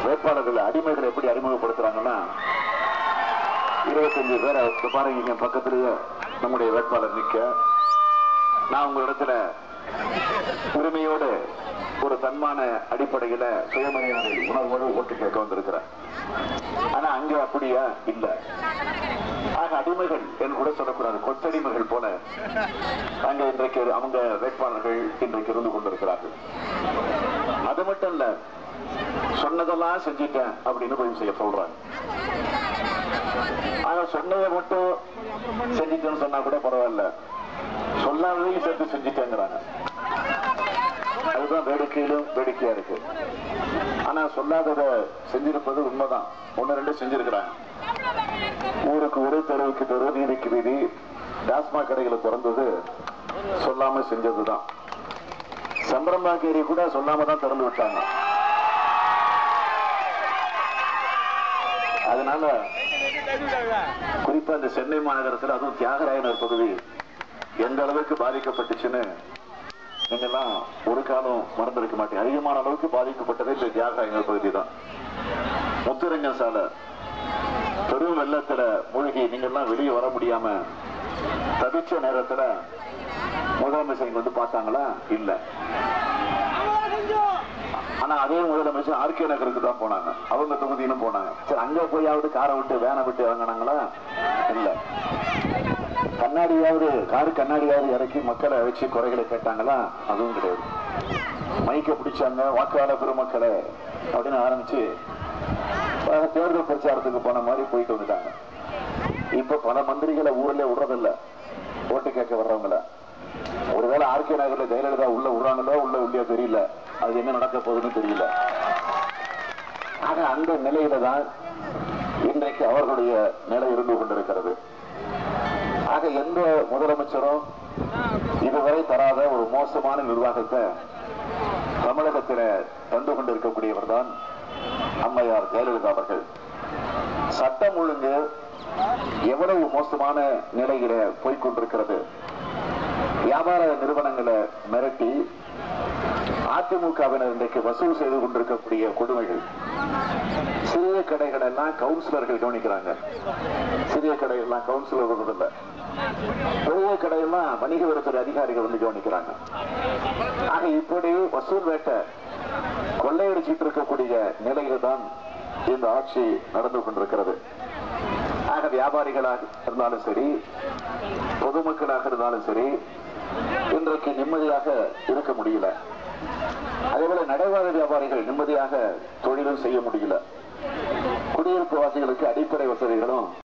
வேட்பாளர்கள் அடிமைகளை எப்படி அறிமுகப்படுத்துறாங்கன்னா இருபத்தஞ்சு பேரை இப்ப பாருங்க இங்க பக்கத்திலேயே நம்முடைய வேட்பாளர் நிக்க நான் உங்களிடத்துல உரிமையோடு ஒரு தன்மான அடிப்படையில சுயமரியாதை உணர்வோடு ஓட்டு கேட்க வந்திருக்கிறேன் ஆனா அங்க அப்படியா இல்ல ஆக அடிமைகள் என்று கூட சொல்லக்கூடாது கொத்தடிமைகள் போல அங்க இன்றைக்கு அவங்க வேட்பாளர்கள் இன்றைக்கு இருந்து கொண்டிருக்கிறார்கள் அது மட்டும் இல்ல சொன்னதெல்லாம் செஞ்சிட்டேன் அப்படின்னு போய் செய்ய சொல்றாங்க ஆனா சொன்னதை மட்டும் செஞ்சிட்டேன்னு சொன்னா கூட பரவாயில்ல சொல்லாததையும் சேர்த்து செஞ்சிட்டேங்கிறாங்க அதுதான் வேடிக்கையிலும் வேடிக்கையா இருக்கு ஆனா சொல்லாதத செஞ்சிருப்பது உண்மைதான் ஒன்னு ரெண்டு செஞ்சிருக்கிறாங்க ஊருக்கு ஒரு தெருவுக்கு தெரு வீதிக்கு வீதி டாஸ்மாக் கடைகளை திறந்தது சொல்லாம செஞ்சதுதான் சம்பரம்பாக்கேரி கூட சொல்லாம தான் திறந்து விட்டாங்க அதனால குறிப்பா இந்த சென்னை மாநகரத்தில் அதுவும் தியாகராயனர் பகுதி எந்த அளவுக்கு பாதிக்கப்பட்டுச்சுன்னு நீங்கெல்லாம் ஒரு காலம் மறந்திருக்க மாட்டீங்க அதிகமான அளவுக்கு பாதிக்கப்பட்டதே இந்த தியாகராயனர் பகுதி தான் முத்துரங்கன் சாலை பெரும் வெள்ளத்துல மூழ்கி நீங்கெல்லாம் வெளியே வர முடியாம தவிச்ச நேரத்துல முதலமைச்சர் இங்க வந்து பார்த்தாங்களா இல்ல ஆனா அதே முதலமைச்சர் ஆர்கே நகருக்கு தான் போனாங்க அவங்க தொகுதியிலும் போனாங்க சரி அங்க போயாவது காரை விட்டு வேனை விட்டு இறங்கினாங்களா இல்ல கண்ணாடியாவது காரு கண்ணாடியாவது இறக்கி மக்களை வச்சு குறைகளை கேட்டாங்களா அதுவும் கிடையாது மைக்க பிடிச்சாங்க வாக்காளர் பெருமக்களே அப்படின்னு ஆரம்பிச்சு அஹ், தேர்தல் பிரச்சாரத்துக்கு போன மாதிரி போயிட்டு வந்துட்டாங்க இப்ப பல மந்திரிகளை ஊர்ல விடுறதில்ல ஓட்டு கேட்க வர்றவங்கள ஒருவேளை ஆர்கே நகர்ல ஜெயலலிதா உள்ள விடுறாங்களோ உள்ள உள்ளே தெரியல அது என்ன நடக்க போகுதுன்னு தெரியல ஆக அந்த நிலையில தான் இன்றைக்கு அவர்களுடைய நிலை இருந்து கொண்டிருக்கிறது ஆக எந்த முதலமைச்சரும் இதுவரை தராத ஒரு மோசமான நிர்வாகத்தை தமிழகத்தில தந்து கொண்டிருக்கக்கூடியவர் தான் அம்மையார் ஜெயலலிதா அவர்கள் சட்டம் ஒழுங்கு எவ்வளவு மோசமான நிலையில போய்கொண்டிருக்கிறது வியாபார நிறுவனங்களை மிரட்டி அதிமுகவினர் இன்றைக்கு வசூல் செய்து கொண்டிருக்கக்கூடிய கொடுமைகள் சிறிய கடைகள் எல்லாம் கவுன்சிலர்கள் கவனிக்கிறாங்க சிறிய கடைகள் எல்லாம் கவுன்சிலர் வருவதில்லை பெரிய கடையெல்லாம் வணிக வரித்துறை அதிகாரிகள் வந்து கவனிக்கிறாங்க ஆக இப்படி வசூல் வேட்டை கொள்ளையடிச்சிட்டு இருக்கக்கூடிய நிலையில தான் இந்த ஆட்சி நடந்து கொண்டிருக்கிறது ஆக வியாபாரிகளாக இருந்தாலும் சரி பொதுமக்களாக இருந்தாலும் சரி இன்றைக்கு நிம்மதியாக இருக்க முடியல அதேபோல நடைபாத வியாபாரிகள் நிம்மதியாக தொழிலும் செய்ய முடியல குடியிருப்பு வாசிகளுக்கு அடிப்படை வசதிகளும்